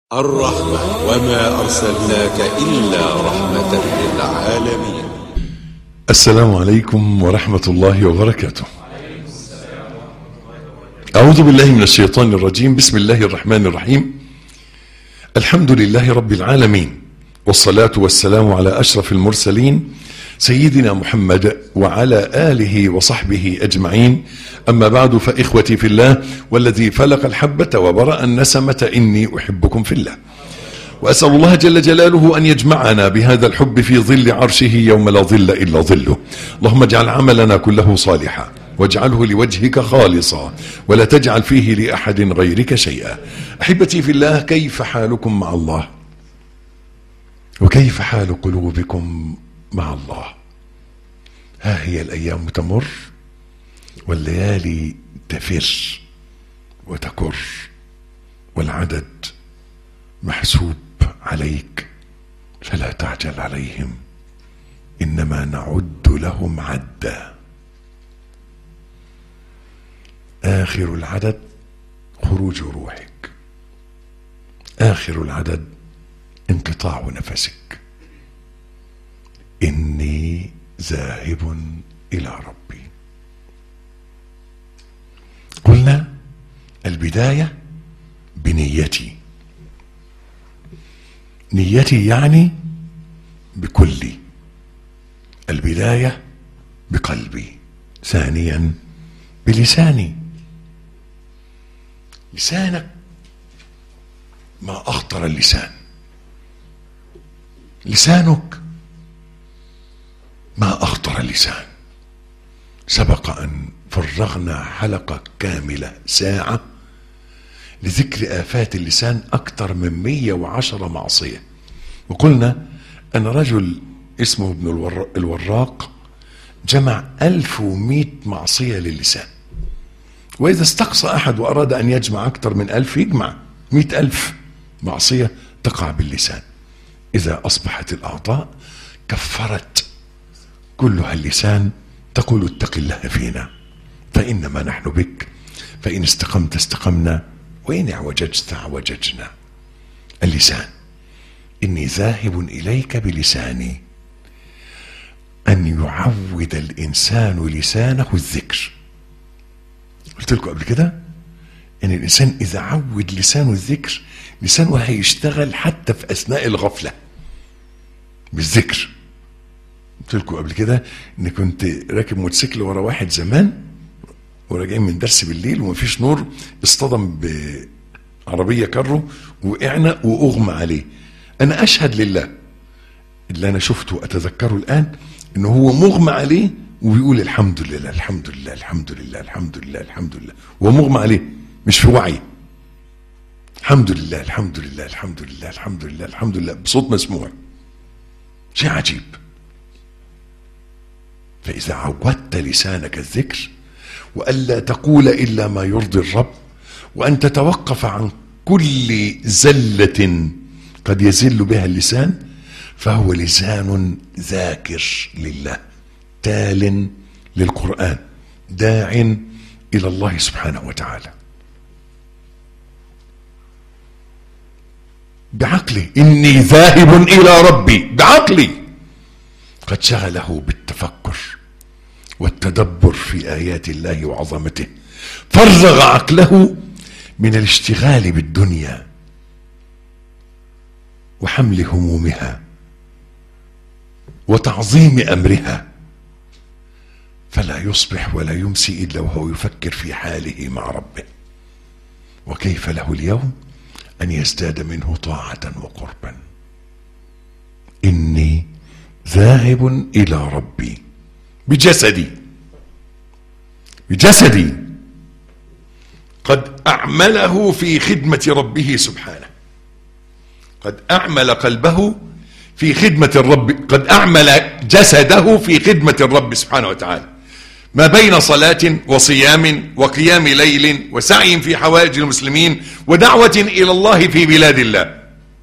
الرحمة وما أرسلناك إلا رحمة للعالمين السلام عليكم ورحمة الله وبركاته أعوذ بالله من الشيطان الرجيم بسم الله الرحمن الرحيم الحمد لله رب العالمين والصلاة والسلام على أشرف المرسلين سيدنا محمد وعلى آله وصحبه أجمعين أما بعد فإخوتي في الله والذي فلق الحبة وبرأ النسمة إني أحبكم في الله وأسأل الله جل جلاله أن يجمعنا بهذا الحب في ظل عرشه يوم لا ظل إلا ظله اللهم اجعل عملنا كله صالحا واجعله لوجهك خالصا ولا تجعل فيه لأحد غيرك شيئا أحبتي في الله كيف حالكم مع الله وكيف حال قلوبكم مع الله ها هي الأيام تمر والليالي تفر وتكر والعدد محسوب عليك فلا تعجل عليهم انما نعد لهم عدا اخر العدد خروج روحك اخر العدد انقطاع نفسك اني ذاهب الى ربي قلنا البدايه بنيتي نيتي يعني بكلي البداية بقلبي ثانيا بلساني لسانك ما أخطر اللسان لسانك ما أخطر اللسان سبق أن فرغنا حلقة كاملة ساعة لذكر آفات اللسان أكثر من 110 معصية وقلنا أن رجل اسمه ابن الور- الوراق جمع 1100 معصية للسان وإذا استقصى أحد وأراد أن يجمع أكثر من ألف يجمع مئة ألف معصية تقع باللسان إذا أصبحت الأعضاء كفرت كلها اللسان تقول اتق الله فينا فإنما نحن بك فإن استقمت استقمنا وإن اعوججت اعوججنا اللسان إني ذاهب إليك بلساني أن يعود الإنسان لسانه الذكر قلت لكم قبل كده إن الإنسان إذا عود لسانه الذكر لسانه هيشتغل حتى في أثناء الغفلة بالذكر قلت لكم قبل كده إن كنت راكب موتوسيكل ورا واحد زمان وراجعين من درس بالليل ومفيش نور اصطدم بعربيه كارو وقعنا واغمى عليه انا اشهد لله اللي انا شفته اتذكره الان ان هو مغمى عليه وبيقول الحمد لله الحمد لله الحمد لله الحمد لله الحمد لله وهو مغمى عليه مش في وعي الحمد لله الحمد لله الحمد لله الحمد لله الحمد لله بصوت مسموع شيء عجيب فإذا عودت لسانك الذكر وألا تقول إلا ما يرضي الرب وأن تتوقف عن كل زلة قد يزل بها اللسان فهو لسان ذاكر لله تال للقرآن داع إلى الله سبحانه وتعالى بعقله إني ذاهب إلى ربي بعقلي قد شغله بالتفكر والتدبر في ايات الله وعظمته فرغ عقله من الاشتغال بالدنيا وحمل همومها وتعظيم امرها فلا يصبح ولا يمسي الا وهو يفكر في حاله مع ربه وكيف له اليوم ان يزداد منه طاعه وقربا اني ذاهب الى ربي بجسدي بجسدي قد اعمله في خدمه ربه سبحانه قد اعمل قلبه في خدمه الرب قد اعمل جسده في خدمه الرب سبحانه وتعالى ما بين صلاه وصيام وقيام ليل وسعي في حوائج المسلمين ودعوه الى الله في بلاد الله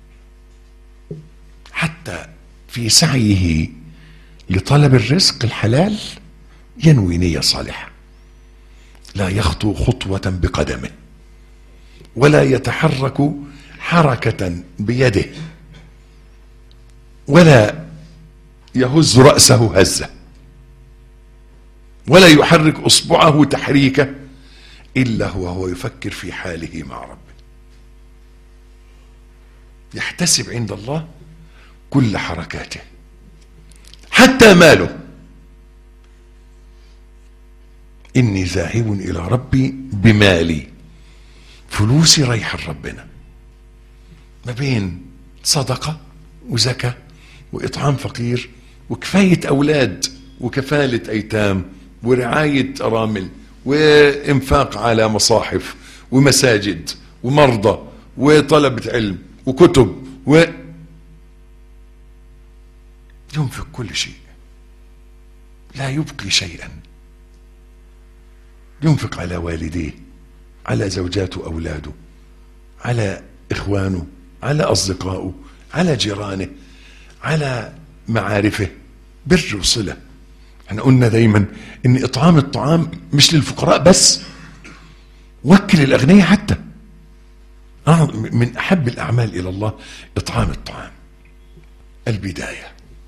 حتى في سعيه لطلب الرزق الحلال ينوي نية صالحة لا يخطو خطوة بقدمه ولا يتحرك حركة بيده ولا يهز رأسه هزة ولا يحرك اصبعه تحريكه الا هو هو يفكر في حاله مع ربه يحتسب عند الله كل حركاته حتى ماله اني ذاهب الى ربي بمالي فلوسي رايحه لربنا ما بين صدقه وزكاه واطعام فقير وكفايه اولاد وكفاله ايتام ورعايه ارامل وانفاق على مصاحف ومساجد ومرضى وطلبه علم وكتب و ينفق كل شيء لا يبقي شيئا ينفق على والديه على زوجاته واولاده على اخوانه على اصدقائه على جيرانه على معارفه بر وصله احنا قلنا دايما ان اطعام الطعام مش للفقراء بس وكل الاغنياء حتى آه، من احب الاعمال الى الله اطعام الطعام البدايه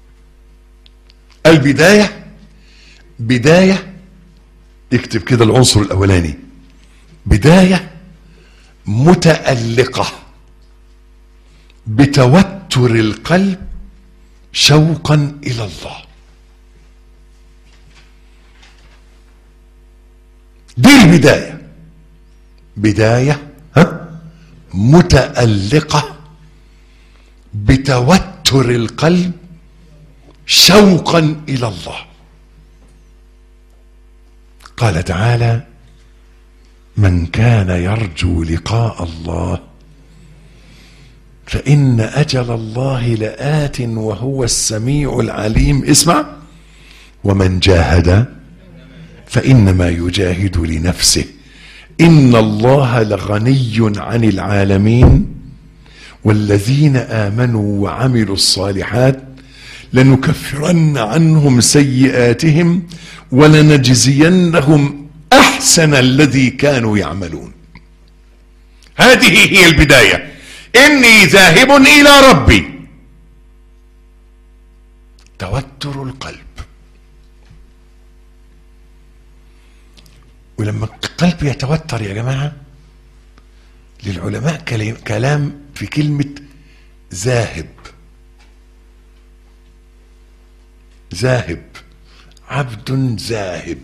البدايه بدايه اكتب كده العنصر الاولاني بدايه متالقه بتوتر القلب شوقا الى الله دي البدايه بدايه ها متالقه بتوتر القلب شوقا الى الله قال تعالى من كان يرجو لقاء الله فإن أجل الله لآت وهو السميع العليم اسمع ومن جاهد فإنما يجاهد لنفسه إن الله لغني عن العالمين والذين آمنوا وعملوا الصالحات لنكفرن عنهم سيئاتهم ولنجزينهم أحسن الذي كانوا يعملون هذه هي البداية إني ذاهب إلى ربي توتر القلب ولما القلب يتوتر يا جماعة للعلماء كلام- كلام في كلمة ذاهب ذاهب عبد ذاهب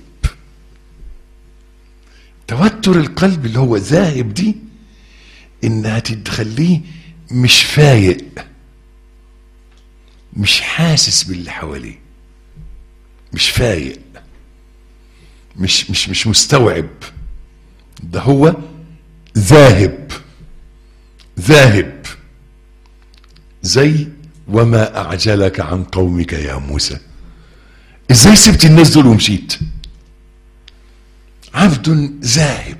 توتر القلب اللي هو ذاهب دي انها تخليه مش فايق مش حاسس باللي حواليه مش فايق مش مش مش مستوعب ده هو ذاهب ذاهب زي وما اعجلك عن قومك يا موسى ازاي سبت الناس دول ومشيت عبد ذاهب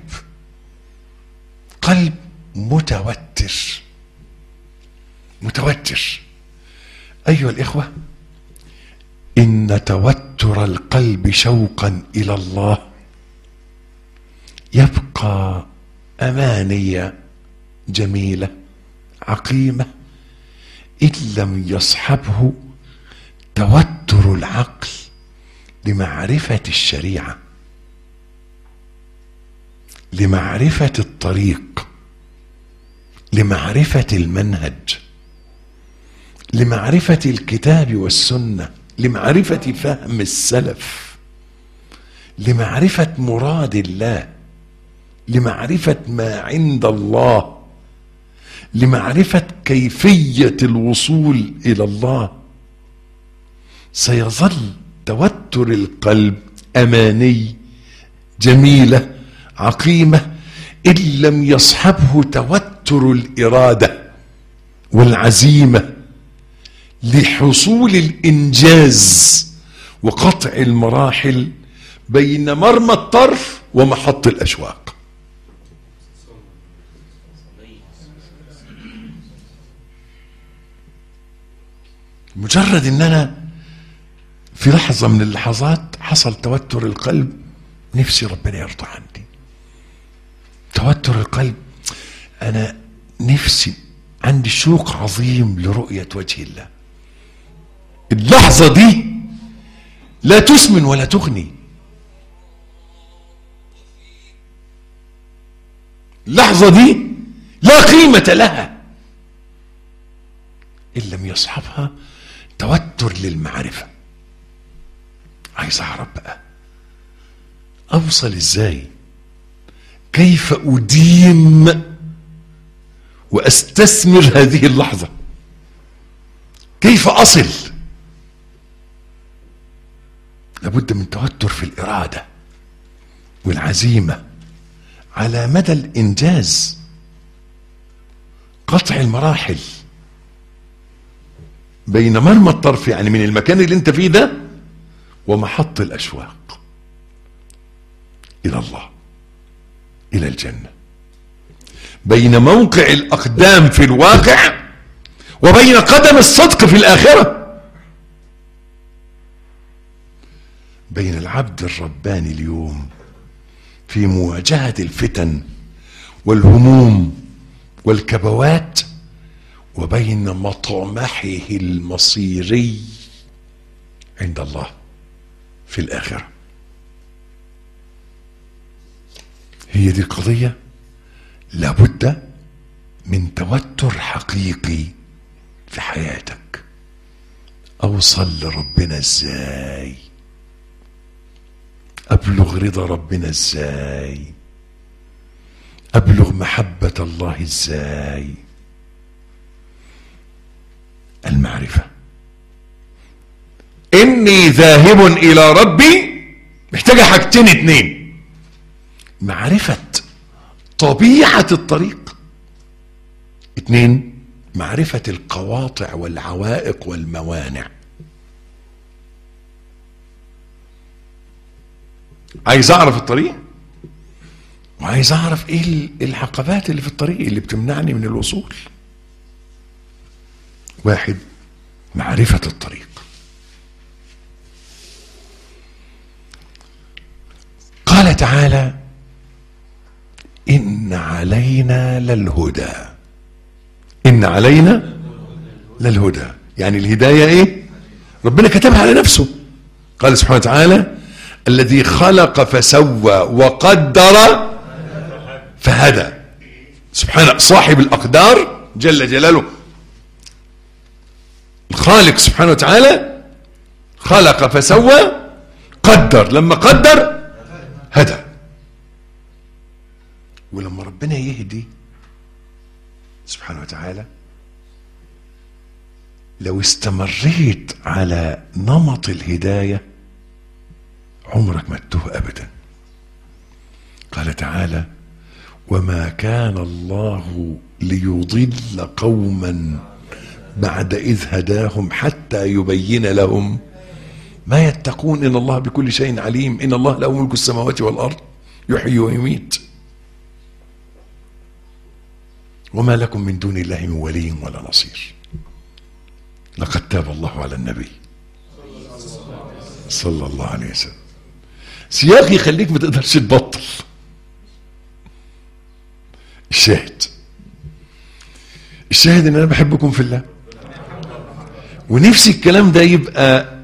قلب متوتر متوتر ايها الاخوه ان توتر القلب شوقا الى الله يبقى امانيه جميله عقيمه ان لم يصحبه توتر العقل لمعرفه الشريعه لمعرفه الطريق لمعرفه المنهج لمعرفه الكتاب والسنه لمعرفه فهم السلف لمعرفه مراد الله لمعرفه ما عند الله لمعرفه كيفيه الوصول الى الله سيظل توتر القلب اماني جميله عقيمه ان لم يصحبه توتر الاراده والعزيمه لحصول الانجاز وقطع المراحل بين مرمى الطرف ومحط الاشواق مجرد ان انا في لحظه من اللحظات حصل توتر القلب نفسي ربنا يرضى عني توتر القلب انا نفسي عندي شوق عظيم لرؤية وجه الله اللحظة دي لا تسمن ولا تغني اللحظة دي لا قيمة لها إن لم يصحبها توتر للمعرفة عايز أعرف بقى أوصل إزاي كيف أديم وأستثمر هذه اللحظة كيف أصل لابد من توتر في الإرادة والعزيمة على مدى الإنجاز قطع المراحل بين مرمى الطرف يعني من المكان اللي انت فيه ده ومحط الأشواق إلى الله إلى الجنة بين موقع الأقدام في الواقع وبين قدم الصدق في الآخرة بين العبد الرباني اليوم في مواجهة الفتن والهموم والكبوات وبين مطمحه المصيري عند الله في الآخرة هي دي القضية لابد من توتر حقيقي في حياتك أوصل لربنا إزاي أبلغ رضا ربنا إزاي أبلغ محبة الله إزاي المعرفة إني ذاهب إلى ربي محتاجة حاجتين اتنين معرفة طبيعة الطريق اتنين معرفة القواطع والعوائق والموانع عايز اعرف الطريق وعايز اعرف ايه العقبات اللي في الطريق اللي بتمنعني من الوصول واحد معرفة الطريق قال تعالى إن علينا للهدى إن علينا للهدى يعني الهداية إيه ربنا كتبها على نفسه قال سبحانه وتعالى الذي خلق فسوى وقدر فهدى سبحانه صاحب الأقدار جل جلاله الخالق سبحانه وتعالى خلق فسوى قدر لما قدر هدى ولما ربنا يهدي سبحانه وتعالى لو استمريت على نمط الهدايه عمرك ما تتوه ابدا قال تعالى وما كان الله ليضل قوما بعد اذ هداهم حتى يبين لهم ما يتقون ان الله بكل شيء عليم ان الله له ملك السماوات والارض يحيي ويميت وما لكم من دون الله من ولي ولا نصير لقد تاب الله على النبي صلى الله عليه وسلم سياق يخليك ما تقدرش تبطل الشاهد الشاهد ان انا بحبكم في الله ونفسي الكلام ده يبقى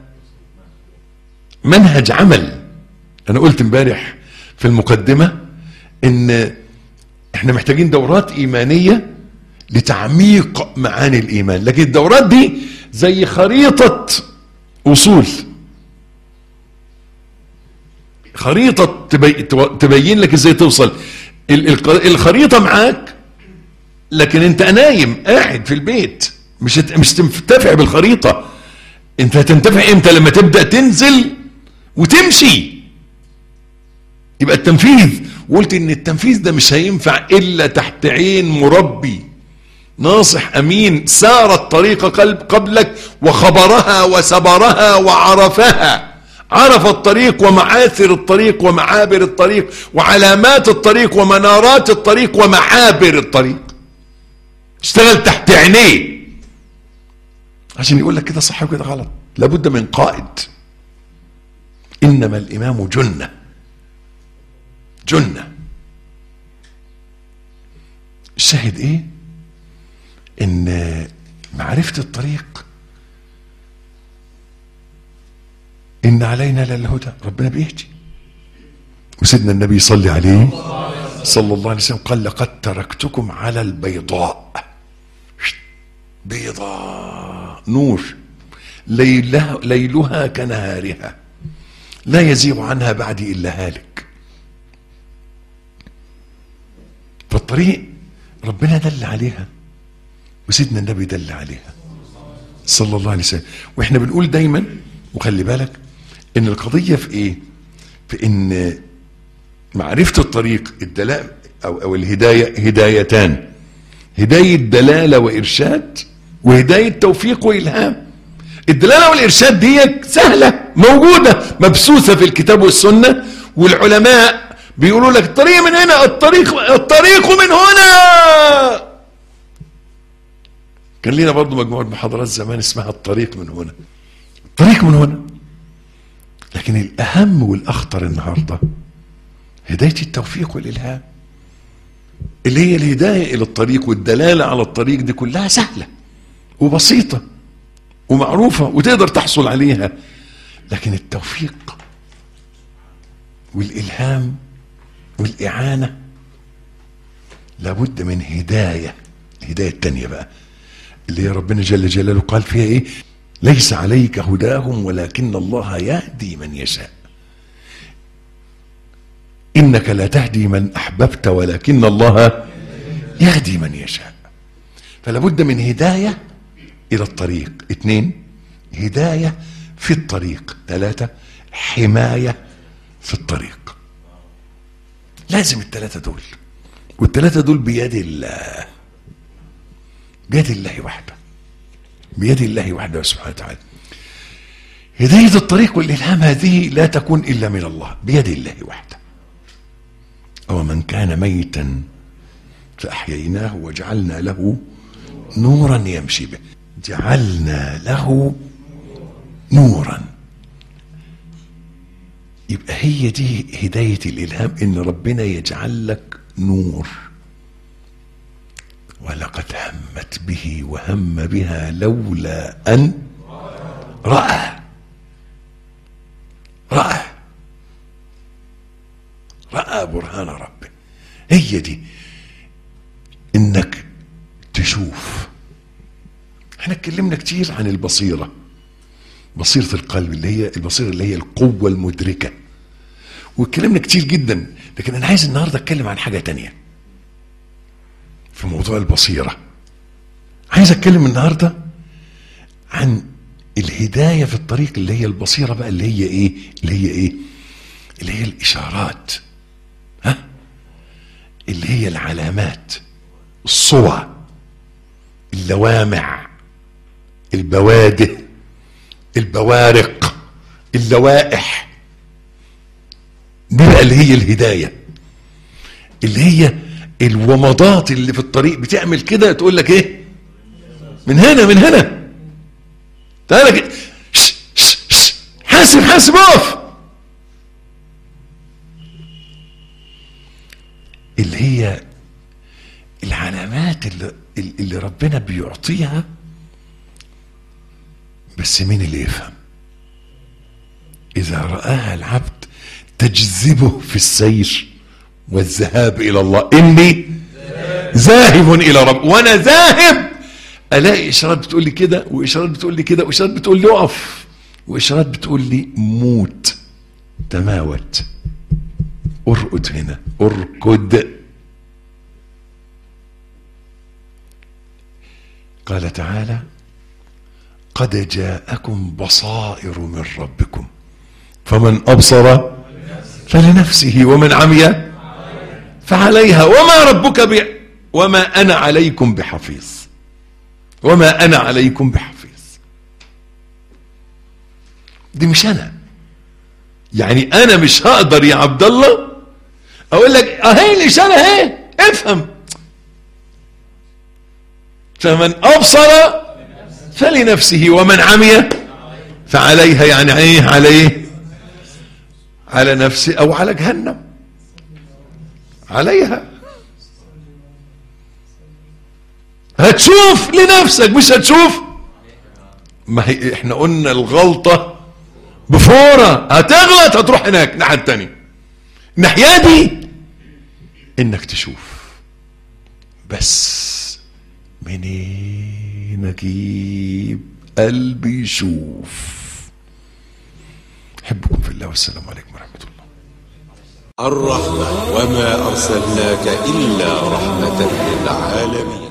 منهج عمل انا قلت امبارح في المقدمه ان احنا محتاجين دورات ايمانيه لتعميق معاني الايمان لكن الدورات دي زي خريطه وصول خريطه تبي... تبين لك ازاي توصل الخريطه معاك لكن انت نايم قاعد في البيت مش مش تنتفع بالخريطه انت هتنتفع امتى لما تبدا تنزل وتمشي يبقى التنفيذ وقلت ان التنفيذ ده مش هينفع الا تحت عين مربي ناصح امين سار الطريق قلب قبلك وخبرها وسبرها وعرفها عرف الطريق ومعاثر الطريق ومعابر الطريق وعلامات الطريق ومنارات الطريق ومعابر الطريق اشتغل تحت عينيه عشان يقول لك كده صح وكده غلط لابد من قائد انما الامام جنه جنه الشاهد ايه ان معرفة الطريق ان علينا للهدى ربنا بيهدي وسيدنا النبي صلى عليه صلى الله عليه وسلم قال لقد تركتكم على البيضاء بيضاء نور ليلها, ليلها كنهارها لا يزيغ عنها بعدي الا هالك فالطريق ربنا دل عليها وسيدنا النبي دل عليها صلى الله عليه وسلم واحنا بنقول دايما وخلي بالك ان القضيه في ايه في ان معرفه الطريق الدلاله او او الهدايه هدايتان هدايه دلاله وارشاد وهدايه توفيق والهام الدلاله والارشاد دي سهله موجوده مبثوثه في الكتاب والسنه والعلماء بيقولوا لك الطريق من هنا الطريق الطريق من هنا كان لينا برضه مجموعه محاضرات زمان اسمها الطريق من هنا الطريق من هنا لكن الاهم والاخطر النهارده هدايه التوفيق والالهام اللي هي الهدايه الى الطريق والدلاله على الطريق دي كلها سهله وبسيطه ومعروفه وتقدر تحصل عليها لكن التوفيق والالهام والاعانه لابد من هدايه الهدايه الثانيه بقى اللي هي ربنا جل جلاله قال فيها ايه ليس عليك هداهم ولكن الله يهدي من يشاء انك لا تهدي من احببت ولكن الله يهدي من يشاء فلا بد من هدايه الى الطريق اثنين هدايه في الطريق ثلاثه حمايه في الطريق لازم الثلاثه دول والثلاثه دول بيد الله بيد الله وحده بيد الله وحده سبحانه وتعالى هداية الطريق والإلهام هذه لا تكون إلا من الله بيد الله وحده أو من كان ميتا فأحييناه وجعلنا له نورا يمشي به جعلنا له نورا يبقى هي دي هداية الإلهام إن ربنا يجعل لك نور ولقد همت به وهم بها لولا أن رأى رأى رأى برهان ربه هي دي انك تشوف احنا اتكلمنا كتير عن البصيرة بصيرة القلب اللي هي البصيرة اللي هي القوة المدركة واتكلمنا كتير جدا لكن انا عايز النهاردة اتكلم عن حاجة تانية في موضوع البصيرة عايز اتكلم النهاردة عن الهداية في الطريق اللي هي البصيرة بقى اللي هي ايه اللي هي ايه اللي هي الاشارات ها اللي هي العلامات الصور اللوامع البوادئ البوارق اللوائح دي بقى اللي هي الهداية اللي هي الومضات اللي في الطريق بتعمل كده تقول لك ايه من هنا من هنا تعالى كده ش- ش- ش- حاسب حاسب اقف اللي هي العلامات اللي, اللي ربنا بيعطيها بس مين اللي يفهم اذا رآها العبد تجذبه في السير والذهاب الى الله اني ذاهب الى رب وانا ذاهب الاقي اشارات بتقول لي كده واشارات بتقول لي كده واشارات بتقول لي اقف واشارات بتقول لي موت تماوت ارقد هنا اركض قال تعالى قد جاءكم بصائر من ربكم فمن ابصر فلنفسه ومن عمي فعليها وما ربك ب... وما انا عليكم بحفيظ وما انا عليكم بحفيظ دي مش انا يعني انا مش هقدر يا عبد الله اقول لك اهي الاشاره اهي افهم فمن ابصر فلنفسه ومن عمي فعليها يعني ايه عليه على نفسه او على جهنم عليها هتشوف لنفسك مش هتشوف ما هي احنا قلنا الغلطة بفورة هتغلط هتروح هناك الناحية التانية الناحية دي انك تشوف بس منين اجيب قلبي يشوف احبكم في الله والسلام عليكم ورحمة الله الرحمة وما أرسلناك إلا رحمة للعالمين